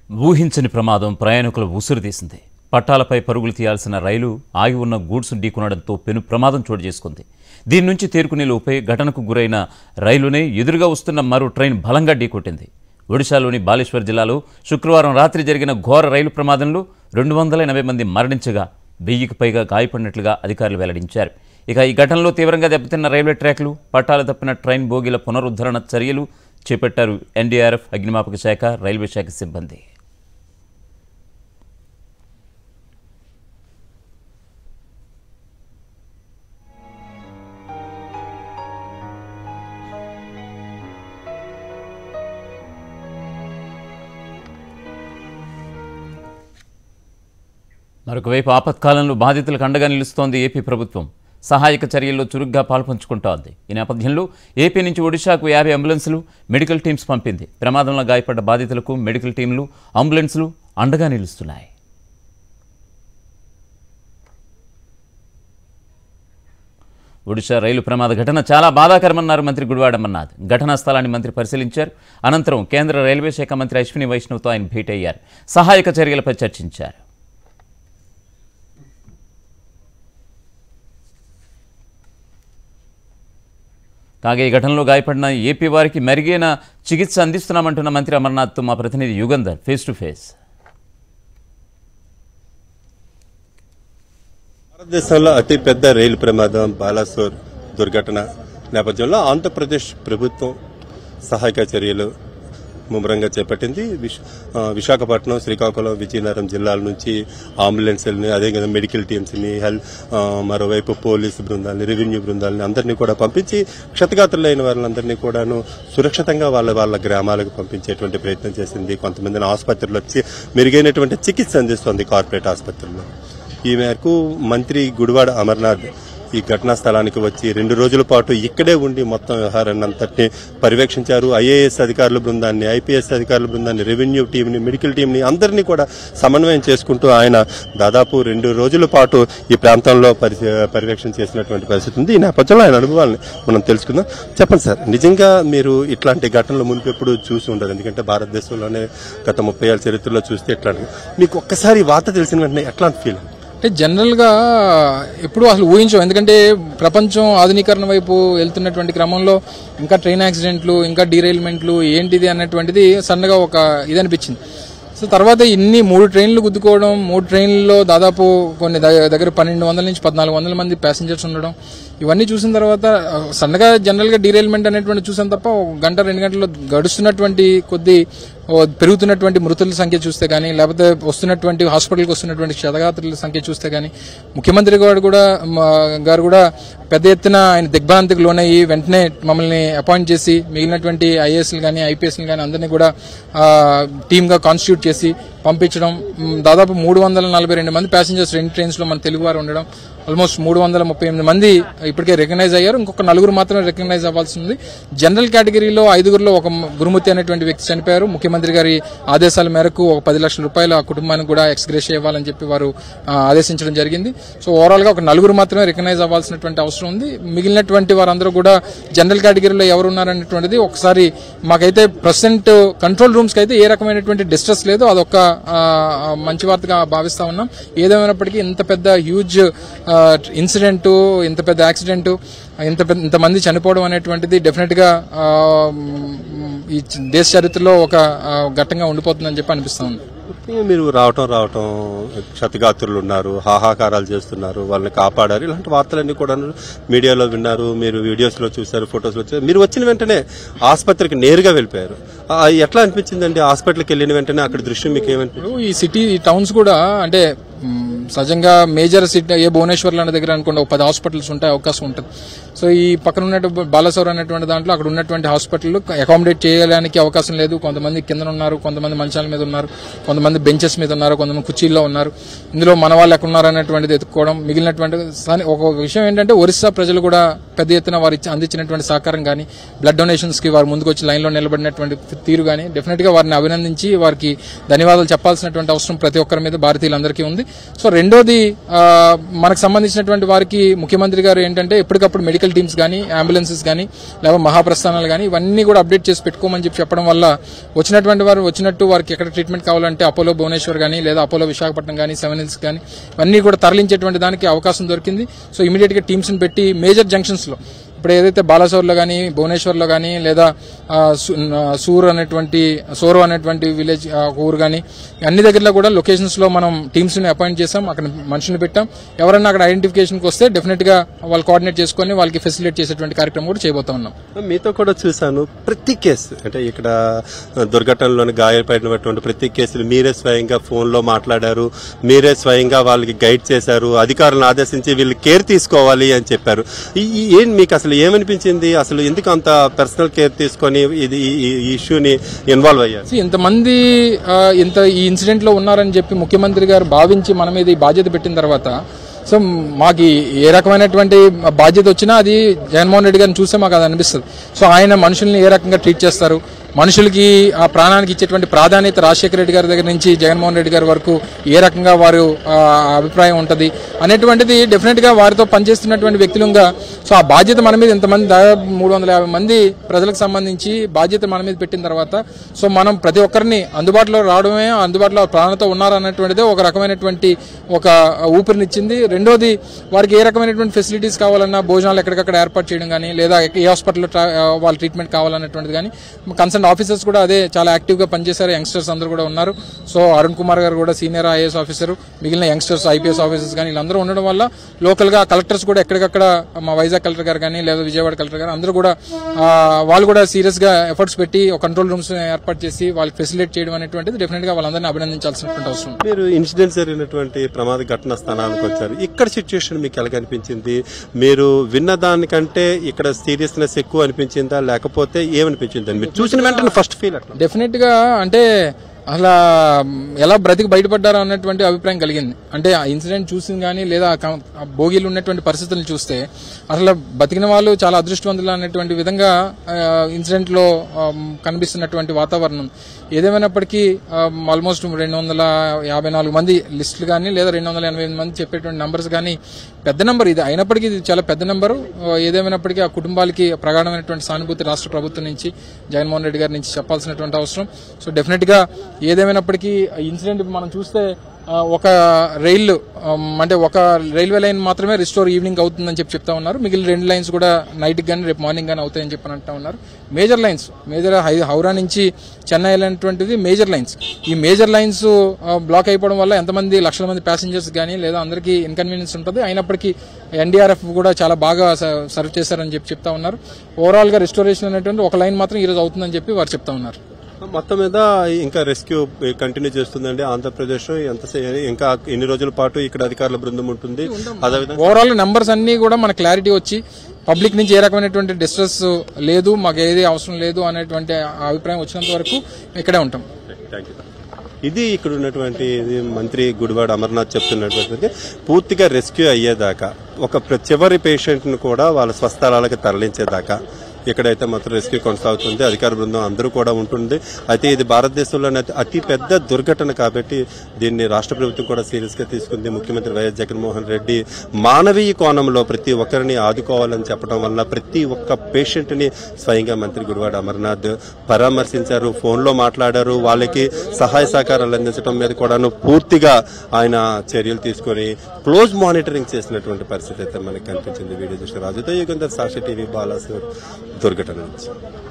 ఊహించని ప్రమాదం ప్రయాణికుల ఉసురు తీసింది పట్టాలపై పరుగులు తీయాల్సిన రైలు ఆగి ఉన్న గూడ్స్ ఢీకొనడంతో పెను ప్రమాదం చోటు చేసుకుంది దీని నుంచి తేరుకునే లోపే ఘటనకు గురైన రైలునే ఎదురుగా వస్తున్న మరో ట్రైన్ బలంగా ఢీకొట్టింది ఒడిశాలోని బాలేశ్వర్ జిల్లాలో శుక్రవారం రాత్రి జరిగిన ఘోర రైలు ప్రమాదంలో రెండు వందల ఎనభై మంది మరణించగా వెయ్యికి పైగా గాయపడినట్లుగా అధికారులు వెల్లడించారు ఇక ఈ ఘటనలో తీవ్రంగా దెబ్బతిన్న రైల్వే ట్రాక్లు పట్టాలు తప్పిన ట్రైన్ బోగీల పునరుద్ధరణ చర్యలు చేపట్టారు ఎన్డీఆర్ఎఫ్ అగ్నిమాపక శాఖ రైల్వే శాఖ సిబ్బంది మరొకవైపు ఆపత్కాలంలో బాధితులకు అండగా నిలుస్తోంది ఏపీ ప్రభుత్వం సహాయక చర్యల్లో చురుగ్గా పాల్పంచుకుంటోంది ఈ నేపథ్యంలో ఏపీ నుంచి ఒడిశాకు యాభై అంబులెన్సులు మెడికల్ టీమ్స్ పంపింది ప్రమాదంలో గాయపడ్డ బాధితులకు మెడికల్ టీంలు అంబులెన్సులు అండగా నిలుస్తున్నాయి ఒడిశా రైలు ప్రమాద ఘటన చాలా బాధాకరమన్నారు మంత్రి గుడివాడ అమర్నాథ్ ఘటనా స్థలాన్ని మంత్రి పరిశీలించారు అనంతరం కేంద్ర రైల్వే శాఖ మంత్రి అశ్విని వైష్ణవ్తో ఆయన భేటీ అయ్యారు సహాయక చర్యలపై చర్చించారు కాగా ఈ ఘటనలో గాయపడిన ఏపీ వారికి మెరుగైన చికిత్స అందిస్తున్నామంటున్న మంత్రి అమర్నాథ్తో మా ప్రతినిధి యుగంధర్ ఫేస్ టు ఫేస్ భారతదేశంలో అతిపెద్ద రైలు ప్రమాదం బాలాసోర్ దుర్ఘటన నేపథ్యంలో ఆంధ్రప్రదేశ్ ప్రభుత్వం సహాయక చర్యలు ముమ్మరంగా చేపట్టింది విశ- ఆ, విశాఖపట్నం శ్రీకాకుళం విజయనగరం జిల్లాల నుంచి అంబులెన్స్ని అదేవిధంగా మెడికల్ టీమ్స్ని హెల్త్ ఆ, మరోవైపు పోలీసు బృందాలని రెవెన్యూ బృందాలని అందరినీ కూడా పంపించి క్షతగాత్రులైన వాళ్ళందరినీ కూడాను సురక్షితంగా వాళ్ళ వాళ్ళ గ్రామాలకు పంపించేటువంటి ప్రయత్నం చేసింది కొంతమందిని ఆసుపత్రులు వచ్చి మెరుగైనటువంటి చికిత్స అందిస్తోంది కార్పొరేట్ ఆసుపత్రుల్లో ఈ మేరకు మంత్రి గుడివాడ అమర్నాథ్ ఈ ఘటనా స్థలానికి వచ్చి రెండు రోజుల పాటు ఇక్కడే ఉండి మొత్తం వ్యవహారాన్ని అంతటిని పర్యవేక్షించారు ఐఏఎస్ అధికారుల బృందాన్ని ఐపీఎస్ అధికారుల బృందాన్ని రెవెన్యూ టీంని మెడికల్ టీంని అందరినీ కూడా సమన్వయం చేసుకుంటూ ఆయన దాదాపు రెండు రోజుల పాటు ఈ ప్రాంతంలో పరి- పర్యవేక్షణ చేసినటువంటి పరిస్థితి ఉంది ఈ నేపథ్యంలో ఆయన అనుభవాల్ని మనం తెలుసుకుందాం చెప్పండి సార్ నిజంగా మీరు ఇట్లాంటి ఘటనలు మునుపు ఎప్పుడు చూసి ఉండదు ఎందుకంటే భారతదేశంలోనే గత ముప్పై ఏళ్ళ చరిత్రలో చూస్తే ఇట్లాంటి మీకు ఒక్కసారి ఈ వార్త తెలిసిన వెంటనే ఎట్లాంటి ఫీల్ అంటే జనరల్గా ఎప్పుడు అసలు ఊహించాం ఎందుకంటే ప్రపంచం ఆధునీకరణ వైపు వెళ్తున్నటువంటి క్రమంలో ఇంకా ట్రైన్ యాక్సిడెంట్లు ఇంకా డీరైల్మెంట్లు ఏంటిది అన్నటువంటిది సన్నగా ఒక ఇది అనిపించింది సో తర్వాత ఇన్ని మూడు ట్రైన్లు గుద్దుకోవడం మూడు ట్రైన్లలో దాదాపు కొన్ని దగ్గ- దగ్గర పన్నెండు వందల నుంచి పద్నాలుగు వందల మంది ప్యాసింజర్స్ ఉండడం ఇవన్నీ చూసిన తర్వాత ఆ, సన్నగా జనరల్గా డీరైల్మెంట్ అనేటువంటి చూసాం తప్ప ఒక గంట రెండు గంటల్లో గడుస్తున్నటువంటి కొద్ది ఓ పెరుగుతున్నటువంటి మృతుల సంఖ్య చూస్తే కానీ లేకపోతే వస్తున్నటువంటి హాస్పిటల్కి వస్తున్నటువంటి క్షతగాత్రుల సంఖ్య చూస్తే కానీ ముఖ్యమంత్రి గారు కూడా మా గారు కూడా పెద్ద ఎత్తున ఆయన దిగ్భ్రాంతికి లోనయ్యి వెంటనే మమ్మల్ని అపాయింట్ చేసి మిగిలినటువంటి ఐఏఎస్లు కానీ ఐపీఎస్లు కానీ అందరినీ కూడా టీమ్గా కాన్స్టిట్యూట్ చేసి పంపించడం మ్, దాదాపు మూడు వందల నలభై రెండు మంది ప్యాసింజర్స్ రెండు ట్రైన్స్లో మన తెలుగు వారు ఉండడం ఆల్మోస్ట్ మూడు వందల ముప్పై ఎనిమిది మంది ఇప్పటికే రికగ్నైజ్ అయ్యారు ఇంకొక నలుగురు మాత్రమే రికగ్నైజ్ అవ్వాల్సి ఉంది జనరల్ కేటగిరీలో ఐదుగురులో ఒక మ- గురుమూర్తి అనేటువంటి వ్యక్తి చనిపోయారు ముఖ్యమంత్రి గారి ఆదేశాల మేరకు ఒక పది లక్షల రూపాయలు ఆ కుటుంబానికి కూడా ఎక్స్గ్రేష్ ఇవ్వాలని చెప్పి వారు ఆ, ఆదేశించడం జరిగింది సో ఓవరాల్ గా ఒక నలుగురు మాత్రమే రికగ్నైజ్ అవ్వాల్సినటువంటి అవసరం ఉంది మిగిలినటువంటి వారందరూ కూడా జనరల్ కేటగిరీలో ఎవరు ఉన్నారనేటువంటిది ఒకసారి మాకైతే ప్రజెంట్ కంట్రోల్ రూమ్స్ కి అయితే ఏ రకమైనటువంటి డిస్ట్రెస్ లేదు అదొక ఆ, ఆ, మంచి వార్తగా భావిస్తా ఉన్నాం ఏదేమైనప్పటికీ ఇంత పెద్ద హ్యూజ్ ఇన్సిడెంట్ ఇంత పెద్ద యాక్సిడెంట్ ఇంత పెద్ద ఇంతమంది చనిపోవడం అనేటువంటిది డెఫినెట్ గా ఆ, మ్, ఈ దేశ చరిత్రలో ఒక ఆ, ఘట్టంగా ఉండిపోతుందని చెప్పి అనిపిస్తా ఉంది ముఖ్యంగా మీరు రావటం రావటం క్షతగాత్రులు ఉన్నారు హాహాకారాలు చేస్తున్నారు వాళ్ళని కాపాడారు ఇలాంటి వార్తలన్నీ కూడా మీడియాలో విన్నారు మీరు వీడియోస్ లో చూశారు ఫొటోస్ లో చూశారు మీరు వచ్చిన వెంటనే ఆసుపత్రికి నేరుగా వెళ్ళిపోయారు ఆ, ఎట్లా అనిపించిందండి హాస్పిటల్కి వెళ్ళిన వెంటనే అక్కడ దృశ్యం మీకు ఏమనిపించింది ఇప్పుడు ఈ సిటీ ఈ టౌన్స్ కూడా అంటే మ్, సహజంగా మేజర్ సిటీ ఏ భువనేశ్వర్ లాంటి దగ్గర అనుకోండి ఒక పది హాస్పిటల్స్ ఉంటాయి అవకాశం ఉంటుంది సో ఈ పక్కన ఉన్నట్టు బాలసౌర్ అనేటువంటి దాంట్లో అక్కడ ఉన్నటువంటి హాస్పిటల్ అకామిడేట్ చేయడానికి అవకాశం లేదు కొంతమంది కింద ఉన్నారు కొంతమంది మంచాల మీద ఉన్నారు కొంతమంది బెంచెస్ మీద ఉన్నారు కొంతమంది కుర్చీల్లో ఉన్నారు ఇందులో మన వాళ్ళు ఎక్కడ ఉన్నారు అనేటువంటిది ఎత్తుకోవడం మిగిలినటువంటి సాని- ఒక విషయం ఏంటంటే ఒరిస్సా ప్రజలు కూడా పెద్ద ఎత్తున వారు ఇచ్చి- అందించినటువంటి సహకారం కానీ బ్లడ్ డొనేషన్స్ కి వారు ముందుకు వచ్చి లైన్లో నిలబడినటువంటి తీరు కానీ డెఫినెట్ గా వారిని అభినందించి వారికి ధన్యవాదాలు చెప్పాల్సినటువంటి అవసరం ప్రతి ఒక్కరి మీద భారతీయులందరికీ ఉంది సో రెండోది ఆ, మనకు సంబంధించినటువంటి వారికి ముఖ్యమంత్రి గారు ఏంటంటే ఎప్పటికప్పుడు మెడికల్ టీమ్స్ కానీ అంబులెన్సెస్ కానీ లేదా మహాప్రస్థానాలు కానీ ఇవన్నీ కూడా అప్డేట్ చేసి పెట్టుకోమని చెప్పి చెప్పడం వల్ల వచ్చినటువంటి వారు వచ్చినట్టు వారికి ఎక్కడ ట్రీట్మెంట్ కావాలంటే అపోలో భువనేశ్వర్ కానీ లేదా అపోలో విశాఖపట్నం కానీ సెవెన్ హిల్స్ కానీ ఇవన్నీ కూడా తరలించేటువంటి దానికి అవకాశం దొరికింది సో ఇమీడియట్ గా టీమ్స్ ని పెట్టి మేజర్ జంక్షన్స్ లో ఇప్పుడు ఏదైతే బాలాసోర్లో కానీ భువనేశ్వర్లో కానీ లేదా ఆ, సు- ఆ, సూర్ అనేటువంటి సోరో అనేటువంటి విలేజ్ ఆ, ఒక ఊరు కానీ అన్ని దగ్గరలో కూడా లొకేషన్స్ లో మనం టీమ్స్ ని అపాయింట్ చేసాం అక్కడ మనుషులు పెట్టాం ఎవరైనా అక్కడ ఐడెంటిఫికేషన్కి వస్తే డెఫినెట్ గా వాళ్ళు కోఆర్డినేట్ చేసుకొని వాళ్ళకి ఫెసిలిటేట్ చేసేటువంటి కార్యక్రమం కూడా చేయబోతా ఉన్నాం మీతో కూడా చూశాను ప్రతి కేసు అంటే ఇక్కడ దుర్ఘటనలోని గాయపడినటువంటి ప్రతి కేసులు మీరే స్వయంగా ఫోన్ లో మాట్లాడారు మీరే స్వయంగా వాళ్ళకి గైడ్ చేశారు అధికారులను ఆదేశించి వీళ్ళు కేర్ తీసుకోవాలి అని చెప్పారు ఈ- ఈ- ఏం మీకు అసలు ఏమనిపించింది అసలు ఎందుకు అంత పర్సనల్ కేర్ తీసుకొని ఇది ఈ- ఈ ఇష్యూని ఇన్వాల్వ్ అయ్యారు See, ఇంతమంది ఆ, ఇంత ఈ ఇన్సిడెంట్ లో ఉన్నారని చెప్పి ముఖ్యమంత్రి గారు భావించి మన మీద ఈ బాధ్యత పెట్టిన తర్వాత సో మాకు ఈ- ఏ రకమైనటువంటి బాధ్యత వచ్చినా అది జగన్మోహన్ రెడ్డి గారిని చూస్తే మాకు అది అనిపిస్తుంది సో ఆయన మనుషుల్ని ఏ రకంగా ట్రీట్ చేస్తారు మనుషులకి ఆ ప్రాణానికి ఇచ్చేటువంటి ప్రాధాన్యత రాజశేఖర రెడ్డి గారి దగ్గర నుంచి జగన్మోహన్ రెడ్డి గారి వరకు ఏ రకంగా వారు ఆ, అభిప్రాయం ఉంటుంది అనేటువంటిది డెఫినెట్ గా వారితో పనిచేస్తున్నటువంటి వ్యక్తులుగా సో ఆ బాధ్యత మన మీద ఇంతమంది దాదాపు మూడు వందల యాభై మంది ప్రజలకు సంబంధించి బాధ్యత మన మీద పెట్టిన తర్వాత సో మనం ప్రతి ఒక్కరిని అందుబాటులో రావడమే అందుబాటులో ప్రాణంతో ఉన్నారు అన్నటువంటిదే ఒక రకమైనటువంటి ఒక ఊపిరినిచ్చింది రెండోది వారికి ఏ రకమైనటువంటి ఫెసిలిటీస్ కావాలన్నా భోజనాలు ఎక్కడికక్కడ ఏర్పాటు చేయడం కానీ లేదా ఏ హాస్పిటల్లో ట్రా- వాళ్ళ ట్రీట్మెంట్ కావాలన్నటువంటిది కానీ కన్సర్న్ ఆఫీసర్స్ కూడా అదే చాలా యాక్టివ్ గా పనిచేశారు యంగ్స్టర్స్ అందరూ కూడా ఉన్నారు సో అరుణ్ కుమార్ గారు కూడా సీనియర్ ఐఏఎస్ ఆఫీసర్ మిగిలిన యంగ్స్టర్స్ ఐపీఎస్ ఆఫీసర్స్ కానీ వీళ్ళందరూ ఉండడం వల్ల లోకల్ గా కలెక్టర్స్ కూడా ఎక్కడికక్కడ మా వైజాగ్ కలెక్టర్ గారు కానీ లేదా విజయవాడ కలెక్టర్ గారు అందరూ కూడా ఆ, వాళ్ళు కూడా సీరియస్ గా ఎఫర్ట్స్ పెట్టి ఒక కంట్రోల్ రూమ్స్ ఏర్పాటు చేసి వాళ్ళకి ఫెసిలిటేట్ చేయడం అనేటువంటిది డెఫినెట్ గా వాళ్ళందరినీ అభినందించాల్సినటువంటి అవసరం ఉంది. మీరు ఇన్సిడెంట్ జరిగినటువంటి ప్రమాద ఘటన స్థానానికి వచ్చారు ఇక్కడ సిచ్యుయేషన్ మీకు ఎలా కనిపించింది మీరు విన్న దానికంటే ఇక్కడ సీరియస్నెస్ ఎక్కువ అనిపించిందా లేకపోతే ఏమనిపించింది మీరు చూసిన వెంటనే ఫస్ట్ ఫీల్ అట్లా డెఫినెట్ గా అంటే అసలు ఎలా బ్రతికి బయటపడ్డారో అన్నటువంటి అభిప్రాయం కలిగింది అంటే ఆ ఇన్సిడెంట్ చూసింది కానీ లేదా ఆ కం- ఆ బోగీలు ఉన్నటువంటి పరిస్థితులను చూస్తే అసలు బతికిన వాళ్ళు చాలా అదృష్టవంతులు అన్నటువంటి విధంగా ఇన్సిడెంట్ లో ఆమ్, కనిపిస్తున్నటువంటి వాతావరణం ఏదేమైనప్పటికీ ఆల్మోస్ట్ రెండు వందల యాభై నాలుగు మంది లిస్టులు కానీ లేదా రెండు వందల ఎనభై ఎనిమిది మంది చెప్పేటువంటి నంబర్స్ కానీ పెద్ద నంబర్ ఇది అయినప్పటికీ ఇది చాలా పెద్ద నంబరు ఏదేమైనప్పటికీ ఆ కుటుంబాలకి ప్రగాఢమైనటువంటి సానుభూతి రాష్ట్ర ప్రభుత్వం నుంచి జగన్మోహన్ రెడ్డి గారి నుంచి చెప్పాల్సినటువంటి అవసరం సో డెఫినెట్ గా ఏదేమైనప్పటికీ ఇన్సిడెంట్ మనం చూస్తే ఆ, ఒక రైలు ఆమ్, అంటే ఒక రైల్వే లైన్ మాత్రమే రిస్టోర్ ఈవినింగ్ అవుతుందని చెప్పి చెప్తా ఉన్నారు మిగిలిన రెండు లైన్స్ కూడా నైట్ కానీ రేపు మార్నింగ్ కానీ అవుతాయని చెప్పి అంటా ఉన్నారు మేజర్ లైన్స్ మేజర్ హై- హౌరా నుంచి చెన్నై వెళ్ళినటువంటిది మేజర్ లైన్స్ ఈ మేజర్ లైన్స్ బ్లాక్ అయిపోవడం వల్ల ఎంతమంది లక్షల మంది ప్యాసింజర్స్ కానీ లేదా అందరికీ ఇన్కన్వీనియన్స్ ఉంటుంది అయినప్పటికీ ఎన్డీఆర్ఎఫ్ కూడా చాలా బాగా సర్వ్ చేశారని చెప్పి చెప్తా ఉన్నారు ఓవరాల్ గా రిస్టోరేషన్ అనేటువంటి ఒక లైన్ మాత్రం ఈ రోజు అవుతుందని చెప్పి వారు చెప్తా ఉన్నారు మొత్తం మీద ఇంకా రెస్క్యూ కంటిన్యూ చేస్తుందండి ఆంధ్రప్రదేశ్ ఎంత ఇంకా ఎన్ని రోజుల పాటు ఇక్కడ అధికారుల బృందం ఉంటుంది అదేవిధంగా ఓవరాల్ నెంబర్స్ అన్ని కూడా మన క్లారిటీ వచ్చి పబ్లిక్ నుంచి ఏ రకమైనటువంటి డిస్ట్రెస్ లేదు మాకు ఏది అవసరం లేదు అనేటువంటి అభిప్రాయం వచ్చినంత వరకు ఇక్కడే ఉంటాం థ్యాంక్ యూ ఇది ఇక్కడ ఉన్నటువంటి ఇది మంత్రి గుడివాడ అమర్నాథ్ చెప్తున్నటువంటిది పూర్తిగా రెస్క్యూ అయ్యేదాకా ఒక ప్ర- చివరి పేషెంట్ ను కూడా వాళ్ళ స్వస్థలాలకు తరలించేదాకా ఇక్కడైతే మాత్రం రెస్క్యూ కొనసాగుతుంది అధికార బృందం అందరూ కూడా ఉంటుంది అయితే ఇది భారతదేశంలోనే అతి- అతి పెద్ద దుర్ఘటన కాబట్టి దీన్ని రాష్ట్ర ప్రభుత్వం కూడా సీరియస్ గా తీసుకుంది ముఖ్యమంత్రి వైఎస్ జగన్మోహన్ రెడ్డి మానవీయ కోణంలో ప్రతి ఒక్కరిని ఆదుకోవాలని చెప్పడం వల్ల ప్రతి ఒక్క పేషెంట్ ని స్వయంగా మంత్రి గుడివాడ అమర్నాథ్ పరామర్శించారు ఫోన్ లో మాట్లాడారు వాళ్ళకి సహాయ సహకారాలు అందించడం మీద కూడాను పూర్తిగా ఆయన చర్యలు తీసుకొని క్లోజ్ మానిటరింగ్ చేసినటువంటి పరిస్థితి అయితే మనకి కనిపించింది వీడియో చూసిన రాజుతో యుగంధర్ సాక్షి టీవీ బాలాసూర్ దుర్ఘటన నుంచి